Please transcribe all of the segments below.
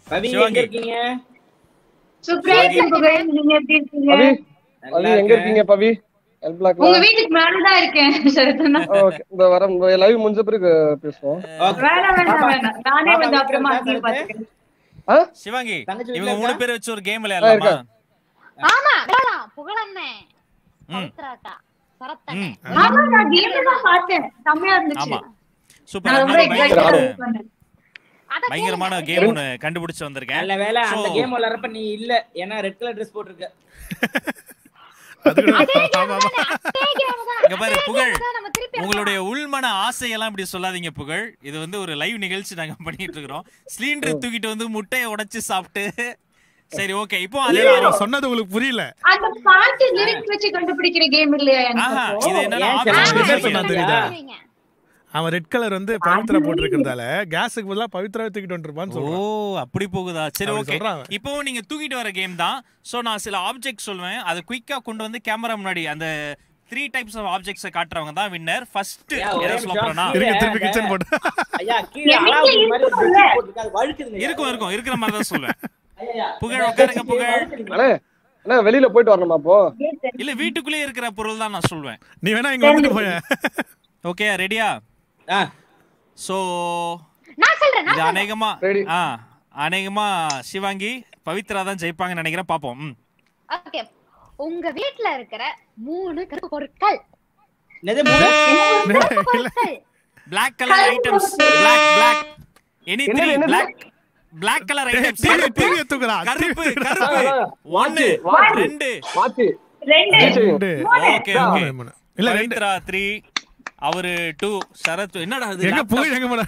பவி எங்க சிவாங்கி. இருக்கீங்க சூப்பரா இருக்கேன் புகழ் நீங்க எப்படி இருக்கீங்க பவி நல்லா பவி எங்க இருக்கேன். இருக்கீங்க பவி எல் பிளாக்ல உங்க வீட்டுக்கு மேலதான் இருக்கேன் சரத்தனா ஓகே இந்த வர லைவ் முடிஞ்ச பிறகு பேசுவோம் Okay. வேணாம் வேணாம் வேணாம் நானே பாப்பா வந்து வீட்டுல அப்புறமா இருக்கா அங்கேயே சரத்து? பாத்துக்கிறேன் ஆ சிவாங்கி தங்கச்சி வீட்ல இவங்க மூணு இருக்கா? பேர் வச்சு ஒரு கேம் ஆ, விளையாடலாமா இருக்கா. ஆமா விளையாடலாம் புகழண்ணே ம். பவித்ராக்கா சரத்தண்ணே ம். ஆமா நான் கேம் தான் பார்த்தேன் செம்மையா இருந்துச்சு ஆமா சூப்பர் நான் ரொம்ப அது மாதிரி எக்ஸைட்டடா பயங்கரமான பண்ணேன் அத பயங்கரமான கேளுங்க. கேம் ஒன்னு கண்டுபிடிச்சு வந்திருக்கேன் நல்ல வேலை அந்த So- கேம் விளையாடுறப்ப நீ இல்ல ஏன்னா ரெட் கலர் ட்ரெஸ் போட்டிருக்க அது கூட அதே game ஆமா ஆமா தானே, அதே game தான். இங்க பாரு அதே புகழ் game தான் நம்ம திருப்பி உங்களுடைய உள்மன ஆசையெல்லாம் இப்படி சொல்லாதீங்க புகழ் இது வந்து ஒரு லைவ் நிகழ்ச்சி நாங்க பண்ணிட்டு இருக்கிறோம் சிலிண்டர் தூக்கிட்டு வந்து முட்டையை உடைச்சு சாப்பிட்டு சரி ஓகே இப்போ அதே அவன் சொன்னது உங்களுக்கு புரியல அந்த பாட்டு லிரிக்ஸ் வச்சு கண்டுபிடிக்கிற கேம் இல்லையா ஆஹா எனக்கு இது என்னன்னா ஏன் option செல்லம் ஆ, prepare சொன்னா பண்ணாது. தெரியுதா? சரிங்க. அவன் ரெட் கலர் வந்து பவித்ரா போட்டிருக்கிறதால கேஸுக்கு பதிலா பவித்ராவை தூக்கிட்டு வந்துருப்பான்னு ஓ சொல்றான் அப்படி போகுதா சரி அப்படி ஓகே சொல்றான் அவன். இப்போ நீங்க தூக்கிட்டு வர கேம் தான் சோ நான் சில ஆப்ஜெக்ட் சொல்லுவேன் அதை குயிக்கா கொண்டு வந்து கேமரா முன்னாடி அந்த த்ரீ டைப்ஸ் ஆஃப் ஆப்ஜெக்ட்ஸை காட்டுறவங்க தான் வின்னர் ஃபர்ஸ்ட் ஏன் ஒரே என்ன சொல்ல நிமிஷம். போறேன்னா திருப்பி கீழே திருப்பி கிச்சன் போட்டு ஐயா கீழே எனக்கு அலாவுதீன் மாதிரி ஒரு இருக்கும்ல. பெட்ஷீட் போட்டிருக்க, அது வழுக்குதுங்க. இருக்கும் இருக்கும் இருக்கிற மாதிரி தான் சொல்லுவேன் ஐயா, புகழ் உட்காருங்க புகழ் அண்ணே அண்ணே வெளியில போயிட்டு வரணுமா அப்போ இல்ல வீட்டுக்குள்ளே இருக்கிற பொருள் தான் நான் சொல்லுவேன் நீ வேணா இங்க வந்துட்டு போய ஓகே ரெடியா ஆ, சோ நான் சொல்றேன் இது நான் அநேகமா Ready. ஆ அநேகமா சிவாங்கி பவித்ரா தான் ஜெயிப்பாங்கன்னு நினைக்கிறேன் பாப்போம் ம். ஓகே உங்க வீட்ல இருக்கிற மூணு கருப்பு பொருட்கள் என்னது மூணு? கருப்பு பொருட்கள் black colour items black black any என்னது, த்ரீ என்னது? black black colour items TV TV தூக்குறா கருப்பு ஆ, கருப்பு ஆ. ஒன்னு வாட்ச். ரெண்டு மாத்தி ரெண்டு ரெண்டு ஓகே ஓகே மூணு, மூணு. இல்ல ரெண்டு பவித்ரா த்ரீ அவரு டூ சரத் என்னடா அது எங்க laptop? புகழ் எங்க போனா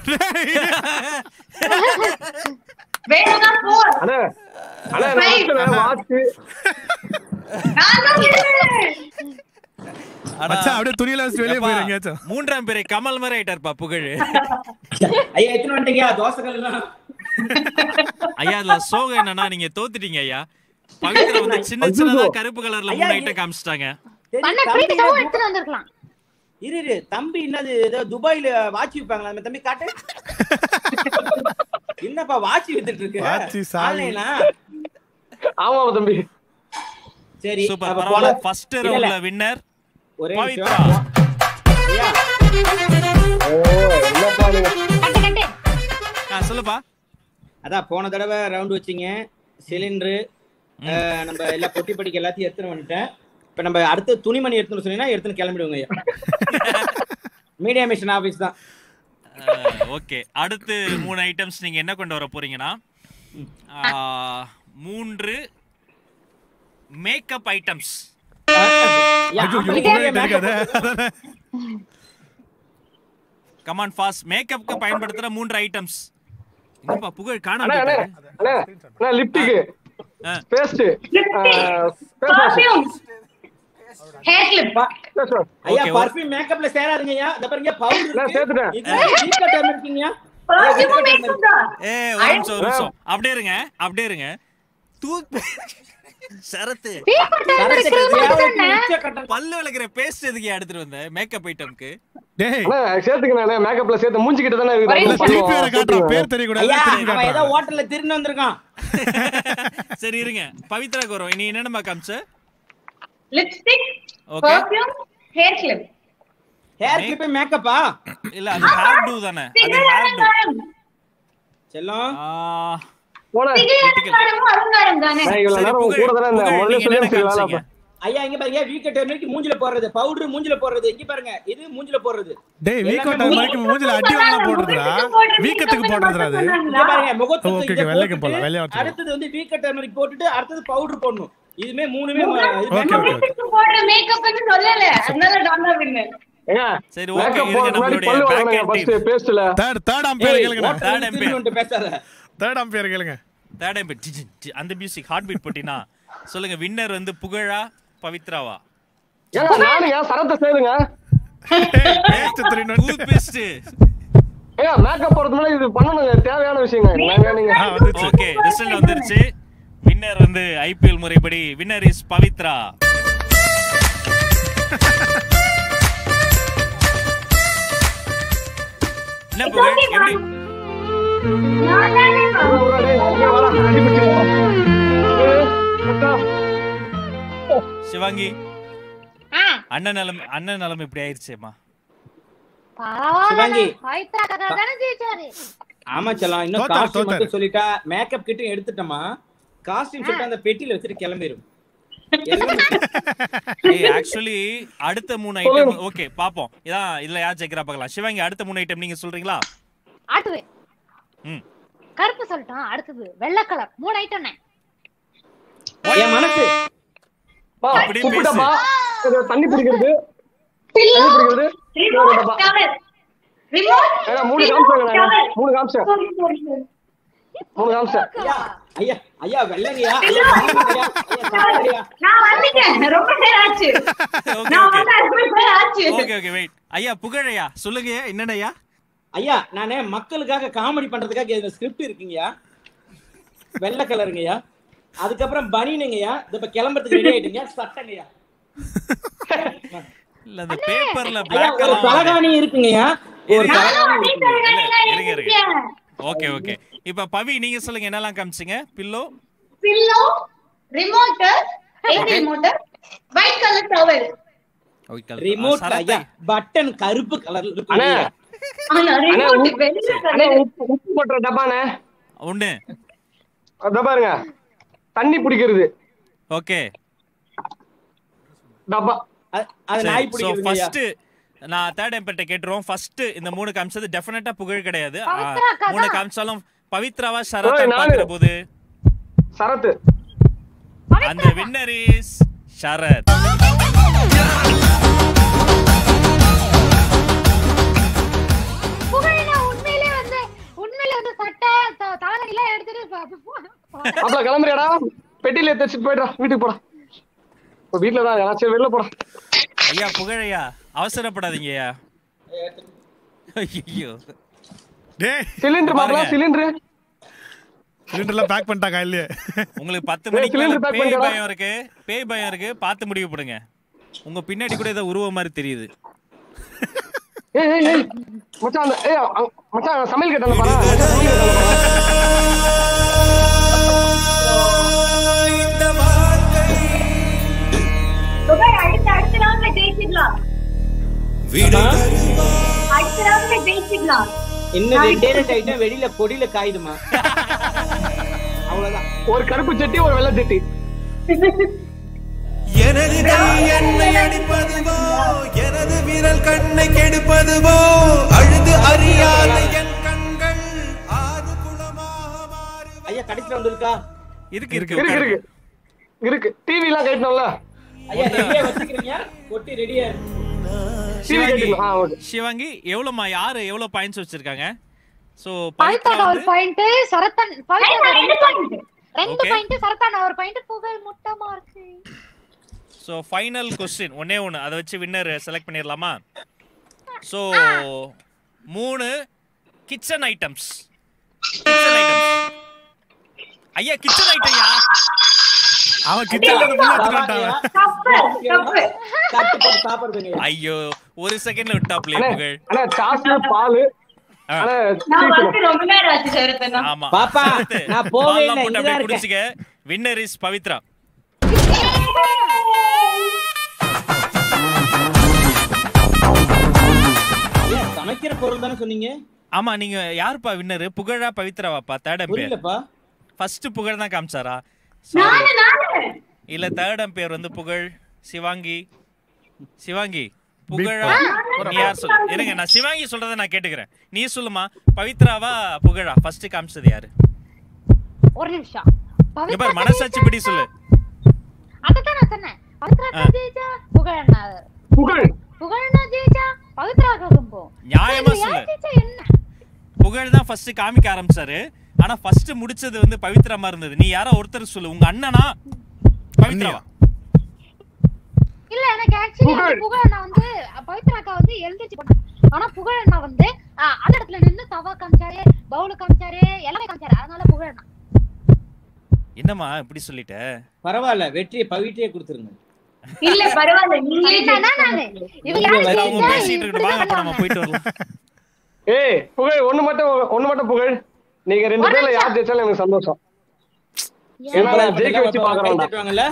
வேணும்னா போர் அண்ணே அண்ணே நான் வாட்ச் நான் தான் விடுறேன். அடா. மச்சான் அப்படியே துணியில வச்சு வெளியே எப்பா, போயிரு எங்கேயாச்சும் மூன்றாம் பேரை கமல் மாதிரி ஆயிட்டாருப்பா புகழ் ஐயா எத்தனை வந்துட்டீங்க தோசைகள் எல்லாம் ஐயா அதுல சோகம் என்னன்னா நீங்க தோத்துட்டீங்க ஐயா பவித்ரா வந்து சின்ன சின்னதா கருப்பு கலர்ல மூணு ஐயா, ஐட்டம் காமிச்சிட்டாங்க சரி, பண்ண தம்பி ட்ரீட் என்ன- எடுத்துட்டு வந்திருக்கலாம் இரு இரு தம்பி என்னது ஏதோ துபாயில வாட்ச் விப்பாங்களா அந்த தம்பி காட்டு என்னப்பா வாட்ச் வித்துட்டு இருக்கு வாட்ச், சாவி. ஆன்லைனா ஆமா தம்பி சரி சூப்பர் அப்ப பரவாயில்ல போல- ஃபர்ஸ்ட் இல்ல, ரவுண்ட்ல இல்ல, வின்னர் ஒரே பவித்ரா நிமிஷம். ஐயா, ஓ என்னப்பா நீங்க கட்டு கட்டு ஆ, சொல்லுப்பா அதான் போன தடவை ரவுண்ட் வச்சீங்க சிலிண்டரு நம்ம எல்லா பொட்டி படிக்க எல்லாத்தையும் எடுத்துன்னு வந்துட்டேன் இப்ப நம்ம அடுத்து துணிமணி எடுத்துன்னு சொன்னீங்கன்னா எடுத்துன்னு கிளம்பிடுவோங்க ஐயா மீடியா மிஷன் ஆபீஸ் தான் ஓகே அடுத்து மூணு ஐட்டம்ஸ் நீங்க என்ன கொண்டு வர போறீங்கன்னா ஆ, மூன்று மேக்கப் ஐட்டம்ஸ் ஐயா, ஐயோ, ஆம்பளைக்கு புகழே நிறைய makeup தெரியாதே. கமான் ஃபாஸ்ட் மேக்கப்க்கு பயன்படுத்துற மூன்று ஐட்டம்ஸ் என்னப்பா புகழ் காணாம அண்ணே அண்ணே போயிட்டாரு. அண்ணே அண்ணே லிப்டிக் ஆ. Paste Perfume. Hair clip. ஐயா Okay, பர்ஃபியூம் மேக்கப்ல சேராதுங்க ஐயா இந்த பாருங்க பவுடர் நான் சேர்த்துட்டேன். இருக்கீங்க Perfume உம் makeup தான். ஏ ஒரு நிமிஷம் ஒரு நிமிஷம் அப்படியே இருங்க அப்படியே இருங்க தூத் சரத்து பல்லு விளக்குற பேஸ்ட் எதுக்கு எடுத்துட்டு வந்த மேக்கப் ஐட்டம்க்கு டேய் அண்ணே சேர்த்துக்கண்ணே மேக்கப்ல சேர்த்து மூஞ்சி கிட்ட தானே ஒரே இல்ல, இருக்குது திருப்பி வேற காட்டுறான் பேர் தெரியக்கூடாது ஐயா திருப்பி அவன் ஏதோ காட்டுறான் ஹோட்டல்ல திருன்னு வந்திருக்கான் சரி இருங்க பவித்ராக்கு வரும் இனி என்னென்ன காமிச்ச Lipstick. Okay. Perfume. Hair clip. Hair clip மேக்கப்பா இல்ல அது ஹேர் டூ தானே அது ஹேர் டூ அலங்காரம். செல்லம் போன அலங்காரமும் அலங்காரம் தானே நான் இவ்வளவு சரி, நேரம் உங்க புகழ், கூட தானே இருந்தேன் புகழ், முதல்ல நீங்க என்னென்ன சொல்லி வேலை காமிச்சீங்க? ஐயா இங்க பாருங்க வீக்கெட் டெர்மிக்கு மூஞ்சில போடுறது பவுடர் மூஞ்சில போடுறது இங்க பாருங்க இது மூஞ்சில போடுறது டேய் வீக்கோட்ட வரைக்கும் மூஞ்சில அடி வாங்க போடுறதுடா வீக்கத்துக்கு போடுறதுடா அது இங்க பாருங்க முகத்துக்கு Okay, இங்க okay, வெள்ளைக்கு போட்டுட்டு, போடலாம், வெள்ளையா வச்சுக்கலாம். அடுத்தது வந்து வீக்கெட் டெர்மிக் போட்டுட்டு அடுத்தது பவுடர் போடணும் இதுமே மூணுமே ம- இது Okay, makeup. okay. முகத்துக்கு போடுற மேக்கப்னு சொல்லல அதனால டாலா வின்னு ஏங்க சரி, okay, மேக்கப் இருங்க, போடுறதுக்கு முன்னாடி நம்மளுடைய பல்லு back வரணுங்க end ஃபர்ஸ்ட் team. பேஸ்ட்ல தேர்ட் தேர்ட் அம்பேர் ஏய், கேளுங்க hotel Third வந்து empire. திரும்பி வந்துட்டு பேசாத தேர்ட் அம்பேர் கேளுங்க தேர்ட் டைம் அந்த மியூசிக் ஹார்ட் பீட் போட்டினா சொல்லுங்க வின்னர் வந்து புகழா பவித்ராவா ஏங்க நானுங்க சரத்தை சேருங்க பேஸ்ட் திருநு டூத் பேஸ்ட் ஏங்க மேக்கப் போடுறதுக்கு முன்னாடி இது பண்ணணுங்க தேவையான விஷயங்க நாங்க நீங்க ஆ வந்துச்சு ஓகே ரிசல்ட் வந்துருச்சு வின்னர் வந்து ஐபிஎல் முறைப்படி வின்னர் இஸ் பவித்ரா என்ன புகழ் எப்படி நான் தானே ஒரு அடி, இங்க வாடா, அடி பிடிச்சிருக்கோம். ஏய், அக்கா. சிவாங்கி ஆ, அண்ணன் நிலம் அண்ணன் நிலம் இப்படி ஆயிருச்சேம்மா பரவாயில்ல சிவாங்கி. பவித்ரா கதா தானே ஜெயிச்சாரு ஆமா செல்லம் இன்னும் தோத்தாரு, காஸ்டியூம் தோத்தாரு. மட்டும் சொல்லிட்டா மேக்கப் கிட்டும் எடுத்துட்டோமா காஸ்டியூம் சொல்லிட்டு அந்த பெட்டியில வச்சுட்டு கிளம்பிரும் எல்லாம் ஏய் ஆக்சுவலி அடுத்த மூணு ஐட்டம் ஓகே பாப்போம் இதான் இதுல யார் ஜெயிக்கிறா பார்க்கலாம் சிவாங்கி அடுத்த மூணு ஐட்டம் நீங்க சொல்றீங்களா ஆட்டுவேன் ம் கருப்பு சொல்லிட்டான் அடுத்தது வெள்ளை கலர் மூணு ஐட்டம் என் மனசு பா, அப்படியே உப்பு பேசு. டப்பா, இது தண்ணி பிடிக்கிறது தண்ணி பிடிக்கிறது இன்னொரு ரிமோட் டப்பா. டவர் ரிமோட் ஏங்க, மூணு காமிச்சாங்க டவர் மூணு காமிச்சேன் சாரி சாரி சாரி மூணு காமிச்சேன் ஐயா ஐயா ஐயா வெள்ளங்கய்யா ஐயா வெள்ளங்கய்யா ஐயா சாப்பிடுங்கய்யா. நான் வந்துட்டேன் ரொம்ப நேரம் ஆச்சு ஓகே நான் ஓகே வந்து அறுபது நேரம் ஆச்சு ஓகே ஓகே வெயிட் ஐயா புகழையா சொல்லுங்க என்னென்ன ஐயா ஐயா நானே மக்களுக்காக காமெடி பண்றதுக்காக இதுல ஸ்கிரிப்ட் இருக்குங்கய்யா வெள்ளை கலருங்கய்யா அதுக்கப்புறம் பனினுங்கய்யா இது இப்ப கிளம்புறதுக்கு ரெடி ஆயிட்டுங்க சட்டங்கய்யா இல்ல அந்த பேப்பர்ல ஐயா பிளாக் ஒரு தலகாணி இருக்குங்கய்யா ஒரு இருங்க. தலகாணி இருக்குங்க. இருங்க இருங்க ஓகே ஓகே இப்ப பவி நீங்க சொல்லுங்க என்னெல்லாம் காமிச்சீங்க pillow pillow remote AC remote white colour tower remote ஐயா பட்டன் கருப்பு கலர்ல அண்ணே இருக்குங்க ஆனா ரிமோட் வெள்ளை அண்ணே, கலர் உப்பு உப்பு போட்டுற டப்பாண்ணே ஒண்ணு அத பாருங்க தண்ணி பிடிக்கிறது ஓகே டப்பா அது- அது நாய் சோ பிடிக்கிறதுங்கய்யா ஃபர்ஸ்ட் நான் தேர்ட் எம்பர்ட்ட கேட்டுருவோம் ஃபர்ஸ்ட் இந்த மூணு காமிச்சது டெஃபினட்டா புகழ் கிடையாது ஆ, பவித்ரா அக்கா மூணு தான். காமிச்சாலும் பவித்ராவா சரத்தா ஓய், நானு. பாக்குற போது சரத்து அந்த வின்னர் இஸ் சரத் புகழினா உண்மையிலே வந்து உண்மையிலே வந்து சட்டை த- தலைமுடி எல்லாம் எடுத்துட்டு ப- ப- போ- அப்பல கிளம்புறியாடா பெட்டியில எடுத்து போயிடுறா வீட்டுக்கு போடா இப்ப வீட்டுல தான் இருக்கேன். சரி வெளில போடா ஐயா புகழையா அவசரப்படாதீங்கய்யா ஐயோ டேய் சிலிண்டர் பாக்கலாம் பாருங்க. சிலிண்டர் சிலிண்டர்லாம் பேக் பண்ணிட்டாங்க இல்லையே உங்களுக்கு பத்து ஏய், மணிக்கு மேல cylinder pack பேய் பண்ணிட்டடா. பயம் இருக்கு பேய் பயம் இருக்கு பார்த்து முடிவு பண்ணுங்க உங்க பின்னாடி கூட ஏதோ உருவ மாதிரி தெரியுது ஏய் ஏய் ஏய் மச்சான் அந்த ஏய் அங்க- மச்சான் சமையல் கேட்டான பாரா மச்சான் சமையல் கேட்டான பாரா. துபாய் அடுத்த அடுத்த ரவுண்ட்ல ஜெயிச்சிடலாம் அடுத்த ரவுண்ட்ல ஜெயிச்சிடலாம் இன்னும் ரெண்டே ரெண்டு ஐட்டம் வெளியில கொடியில காயுதுமா அவ்வளவுதான் ஒரு கருப்பு சட்டி ஒரு வெள்ளை சட்டி எனது கை என்னை அடிப்பதுவோ எனது விரல் கண்ணை கெடுப்பதுவோ அழுது அறியாத என் கண்கள் ஆறு குளமாக மாறு ஐயா கடைசியில வந்திருக்கா இருக்கு இருக்கு இருக்கு உட்காருங்க. இருக்கு இருக்கு டிவி எல்லாம் கட்டணும்ல ஐயா ரெடியா வச்சுக்கிறீங்க கொட்டி ரெடியா இருக்கு டிவி சிவாங்கி கட்டணும் ஆ ஓகே சிவாங்கி எவ்வளவுமா யாரு எவ்வளவு பாயிண்ட்ஸ் வச்சிருக்காங்க சோ பவித்ரா பவித்ரா ஒரு வந்து பாயிண்ட் சரத்தன் பவித்ரா ரெண்டு பாயிண்ட் ரெண்டு Okay. பாயிண்ட் சரத்தான் ஒரு பாயிண்ட் புகழ் முட்டமா இருக்கு ஸோ ஃபைனல் கொஸ்டின் ஒன்னே ஒன்று அதை வச்சு வின்னர் செலக்ட் பண்ணிடலாமா ஸோ மூணு கிச்சன் ஐட்டம்ஸ் கிச்சன் ஐட்டம்ஸ் ஐயா கிச்சன் ஐட்டம்யா அவன் கிச்சன்ல இருந்து முள்ள எடுத்துட்டான் தப்பு தப்பு தட்டு போட்டு சாப்பிடுறதுங்க ஐயோ ஒரு செகண்ட்ல விட்டாப்லே அண்ணே புகழ் அண்ணே சாஸ் பால் ஆ. அண்ணே நான் சீக்கிரம் வந்து ரொம்ப நேரம் ஆச்சு சரத்தனா ஆமா பாப்பா, சரத்து, நான் போவே பால்லாம் இல்லை, போட்டு இங்கதான் அப்படியே குடிச்சுக்க வின்னர் இஸ் பவித்ரா ஐயா, சமைக்கிற பொருள் தானே சொன்னீங்க ஆமா நீங்க யாருப்பா வின்னர் புகழா பவித்ராவாப்பா தேர்ட் பேர் புரியலப்பா ஃபர்ஸ்ட் புகழ் தான் காமிச்சாரா நானு நானு இல்ல தேர்ட் பேர் வந்து புகழ் சிவாங்கி சிவாங்கி புகழா நீ யார் சொல்லு இருங்க நான் சிவாங்கி சொல்றதை நான் கேட்டுக்கிறேன் நீ சொல்லுமா பவித்ராவா புகழா ஃபர்ஸ்ட் காமிச்சது யாரு ஒரு நிமிஷம் இங்க பாரு மனசாட்சி படி சொல்லு அதுதான் நான் சொன்னேன் பவித்ரா ஆ. ஜெயிச்சா புகழ் அண்ணா புகழ் புகழ்னா ஜெயிச்சா பவித்ரா ககும்போ நியாயமா சொல்லு ஜெயிச்சா என்ன புகழ் தான் ஃபர்ஸ்ட் காமிக்க ஆரம்பிச்சாரு ஆனா ஃபர்ஸ்ட் முடிச்சது வந்து பவித்ராமா இருந்தது நீ யாரோ ஒருத்தர் சொல்லு உங்க அண்ணனா பவித்ராவா இல்ல எனக்கு ஆக்சுவலி புகழ். புகழ் அண்ணா வந்து பவித்ரா அக்கா வந்து எழுந்திருச்சு பண்ணாங்க ஆனா புகழ் அண்ணா வந்து ஆ, அந்த இடத்துல நின்னு தவா காமிச்சாரு பவுல் காமிச்சாரு எல்லாமே காமிச்சாரு அதனால புகழ் அண்ணா என்னம்மா இப்படி சொல்லிட்ட பரவாயில்ல வெற்றியை பவிட்டே கொடுத்துருங்க இல்ல பரவாயில்ல நீங்களே என்னன்னா நானு இவங்க யாரு சரி, அவங்க ஜெயிச்சா பேசிட்டு இருக்கட்டும் வாங்க அப்ப நம்ம இப்படிதான் போயிட்டு வரலாம் ஏய் புகழ் ஒண்ணு மட்டும் ஒண்ணு மட்டும் புகழ் நீங்க ரெண்டு ஒரு பேர்ல நிமிஷம். யார் ஜெயிச்சாலும் எனக்கு சந்தோஷம் ஏன்னா நான் ஜெயிக்க வச்சு கை பாக்குறேன் தட்டுவாங்கல்ல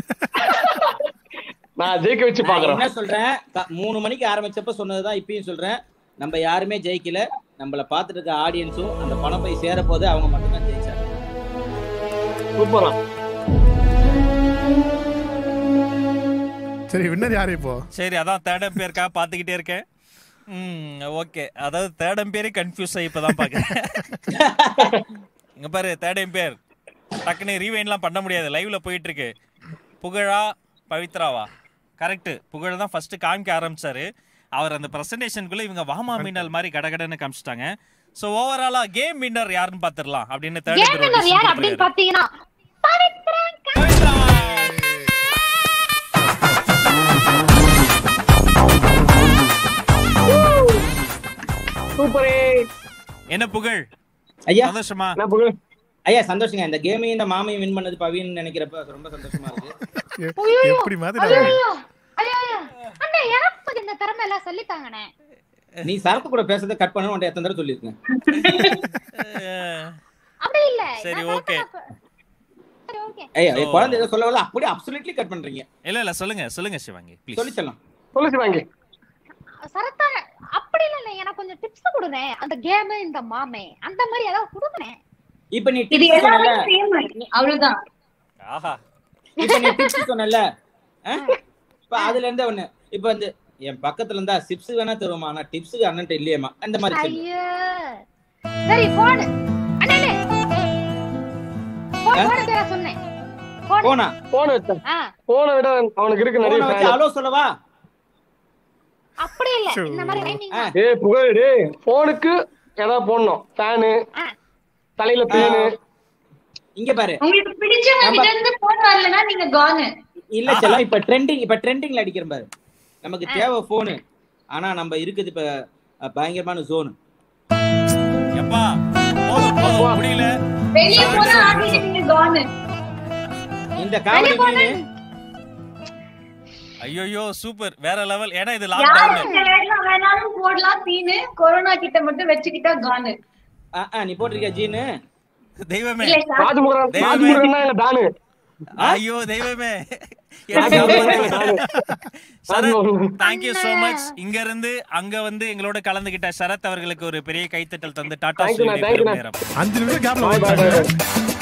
நான் ஜெயிக்க வச்சு நான் பாக்குறேன் என்ன சொல்றேன் க- மூணு மணிக்கு ஆரம்பிச்சப்ப சொன்னதுதான் இப்பயும் சொல்றேன் நம்ம யாருமே ஜெயிக்கல நம்மள பாத்துட்டு இருக்க ஆடியன்ஸும் அந்த பணம் போய் சேர போது அவங்க மட்டும்தான் ஜெயிச்சாங்க சூப்பரா சரி வின்னர் யாரு இப்போ சரி அதான் தேர்ட் எம்பையருக்கா பார்த்துக்கிட்டே இருக்கேன் ம் ஓகே அதாவது தேர்ட் எம்பையரே கன்ஃபியூஸ் ஆகி இப்பதான் பார்க்குறேன் இங்க பாரு தேர்ட் எம்பையர் டக்குன்னு ரீவைன்லாம் பண்ண முடியாது லைவ்ல போயிட்டு இருக்கு புகழா பவித்ராவா கரெக்ட் புகழ் தான் ஃபர்ஸ்ட் காமிக்க ஆரம்பிச்சாரு அவர் அந்த பிரசன்டேஷனுக்குள்ள இவங்க வாமா மீனல் மாதிரி கடகடன்னு காமிச்சிட்டாங்க ஸோ ஓவராலா கேம் வின்னர் யாருன்னு பார்த்துடலாம் அப்படின்னு தேர்ட் கேம் வின்னர் யார் அப்படின்னு பாத்தீங்கன்னா பவித்ரா சூப்பரே என்ன புகழ் ஐயா சந்தோஷமா என்ன புகழ் ஐயா சந்தோஷங்க இந்த கேமையும் இந்த மாமையும் வின் பண்ணது பவின்னு நினைக்கிறப்ப ரொம்ப சந்தோஷமா இருக்கு எ- எப்படி மாதிரி ஐயோ ஐயோ ஐயோ அண்ணா எனக்கு கொஞ்சம் இந்த திறமை எல்லாம் சொல்லித்தாங்கண்ணே நீ சரத்து கூட பேசுறதை கட் பண்ணணும் உன்ட்ட எத்தனை தடவை சொல்லியிருக்கேன் அஹ், அப்படி இல்ல சரி, நான் okay. சரத்தா- சரி ஓகே ஐயா So- குழந்தை ஏதோ சொல்ல வரல அப்படியே அப்சல்யூட்லி கட் பண்றீங்க இல்ல இல்ல சொல்லுங்க சொல்லுங்க சிவாங்கி ப்ளீஸ் சொல்லி சொல்லலாம் சொல்லு சிவாங்கி சரத்தா அப்படி இல்ல எனக்கு கொஞ்சம் டிப்ஸ் கொடுங்க அந்த கேம் இந்த மாமே அந்த மாதிரி ஏதாவது கொடுங்க இப்ப நீ இது tips எல்லாமே சொன்னல சேம் அவ்வளவுதான் ஆஹா இப்ப நீ டிப்ஸ் சொன்னல இப்ப அதுல இருந்து ஒண்ணு இப்ப வந்து என் பக்கத்துல இருந்தா சிப்ஸ் வேணா தருவோமா ஆனா டிப்ஸுக்கு அண்ணன்ட்ட இல்லையேமா அந்த மாதிரி சொல்லு ஐயோ சரி போன் அண்ணே போன் ஆ? போன் பேர சொன்னேன் போன் போனா போன வச்சேன் ஆ போனை விட அவனுக்கு இருக்கு நிறைய போனை வச்சு fan. அலோ சொல்லவா அப்படி இல்ல இந்த மாதிரி ரைமிங் ஆ. டேய் புகழ் டேய் போனுக்கு ஏதாவது போடணும் ஃபேனு ஆ. தலையில பேனு இங்க பாரு உங்களுக்கு பிடிச்சவங்க நம்ம- கிட்ட இருந்து போன் வரலன்னா நீங்க கானு இல்ல செல்லம் இப்ப ட்ரெண்டிங் இப்ப ட்ரெண்டிங்ல அடிக்கிற பாரு நமக்கு தேவை போனு ஆனா நம்ம இருக்குது இப்ப அஹ், பயங்கரமான ஜோனு எப்பா போதும் போதும் முடியல வெளிய போனா ஆடிட்டு நீங்க கானு இந்த காமெடி மீன் ஐயோ சூப்பர் வேற லெவல் ஏன்னா இது யாரு லாக்டவுன் இந்த வேலைலாம் வேணாலும் போடலாம் சீனு கொரோனா கிட்ட மட்டும் வச்சுக்கிட்டா கானு ஆ, ஆ, நீ போட்டிருக்கியா ஜீனு தெய்வமே இல்ல சார் ராஜமுருகன் தெய்வமே. ராஜமுருகன் தான் இல்ல தானு ஐயோ தெய்வமே ராஜமுருகன். தேங்க்யூ சோ மச் இங்க இருந்து அங்க வந்து எங்களோட கலந்துகிட்ட சரத் அவர்களுக்கு ஒரு பெரிய கைத்தட்டல் தந்து டாடா Thank you, சொல்லி thank you, நேரம் அஞ்சு நிமிஷம் கேப்ல Bye, bye, bye, bye.